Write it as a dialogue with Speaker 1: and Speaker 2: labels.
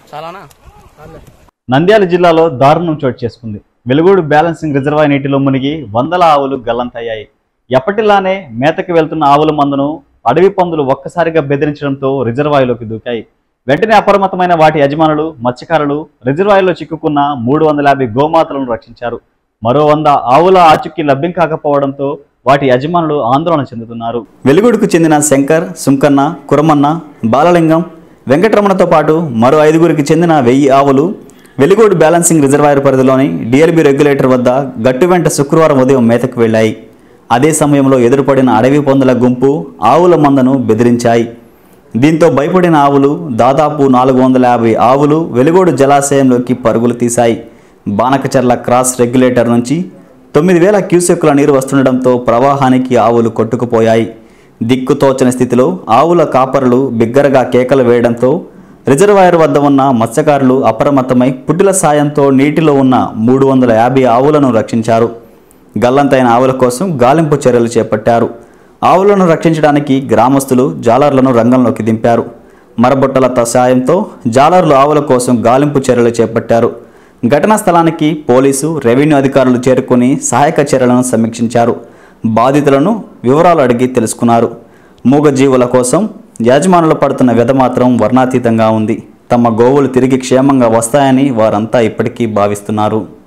Speaker 1: చాలానా
Speaker 2: నంద్యాల జిల్లాలో దారుణం చోటు చేసుకుంది వెలుగోడు బ్యాలెన్సింగ్ రిజర్వాయర్ నీటిలో మునిగి వందల ఆవులు గల్లంతయ్యాయి ఎప్పటిలానే మేతకి వెళ్తున్న ఆవుల మందను అడవి పందులు ఒక్కసారిగా బెదిరించడంతో రిజర్వాయర్లోకి దూకాయి వెంటనే అప్రమత్తమైన వాటి యజమానులు మత్స్యకారులు రిజర్వాయర్లో చిక్కుకున్న మూడు వందల యాభై గోమాతలను రక్షించారు మరో వంద ఆవుల ఆచుక్కి లభ్యం కాకపోవడంతో వాటి యజమానులు ఆందోళన చెందుతున్నారు వెలుగుడుకు చెందిన శంకర్ సుంకన్న కురమన్న బాలలింగం వెంకటరమణతో పాటు మరో ఐదుగురికి చెందిన వెయ్యి ఆవులు వెలుగోడు బ్యాలెన్సింగ్ రిజర్వాయర్ పరిధిలోని డిఎల్బి రెగ్యులేటర్ వద్ద గట్టు వెంట శుక్రవారం ఉదయం మేతకు వెళ్లాయి అదే సమయంలో ఎదురుపడిన అడవి పందుల గుంపు ఆవుల మందను బెదిరించాయి దీంతో భయపడిన ఆవులు దాదాపు నాలుగు వందల యాభై ఆవులు వెలుగోడు జలాశయంలోకి పరుగులు తీశాయి బానకచర్ల క్రాస్ రెగ్యులేటర్ నుంచి తొమ్మిది వేల క్యూసెక్కుల నీరు వస్తుండటంతో ప్రవాహానికి ఆవులు కొట్టుకుపోయాయి దిక్కుతోచని స్థితిలో ఆవుల కాపరులు బిగ్గరగా కేకలు వేయడంతో రిజర్వాయర్ వద్ద ఉన్న మత్స్యకారులు అప్రమత్తమై పుట్టిల సాయంతో నీటిలో ఉన్న మూడు వందల యాభై ఆవులను రక్షించారు గల్లంతైన ఆవుల కోసం గాలింపు చర్యలు చేపట్టారు ఆవులను రక్షించడానికి గ్రామస్తులు జాలర్లను రంగంలోకి దింపారు మరబొట్టల సాయంతో జాలర్లు ఆవుల కోసం గాలింపు చర్యలు చేపట్టారు ఘటనా స్థలానికి పోలీసు రెవెన్యూ అధికారులు చేరుకుని సహాయక చర్యలను సమీక్షించారు బాధితులను వివరాలు అడిగి తెలుసుకున్నారు మూగజీవుల కోసం యాజమానులు పడుతున్న వ్యధ మాత్రం వర్ణాతీతంగా ఉంది తమ గోవులు తిరిగి క్షేమంగా వస్తాయని వారంతా ఇప్పటికీ భావిస్తున్నారు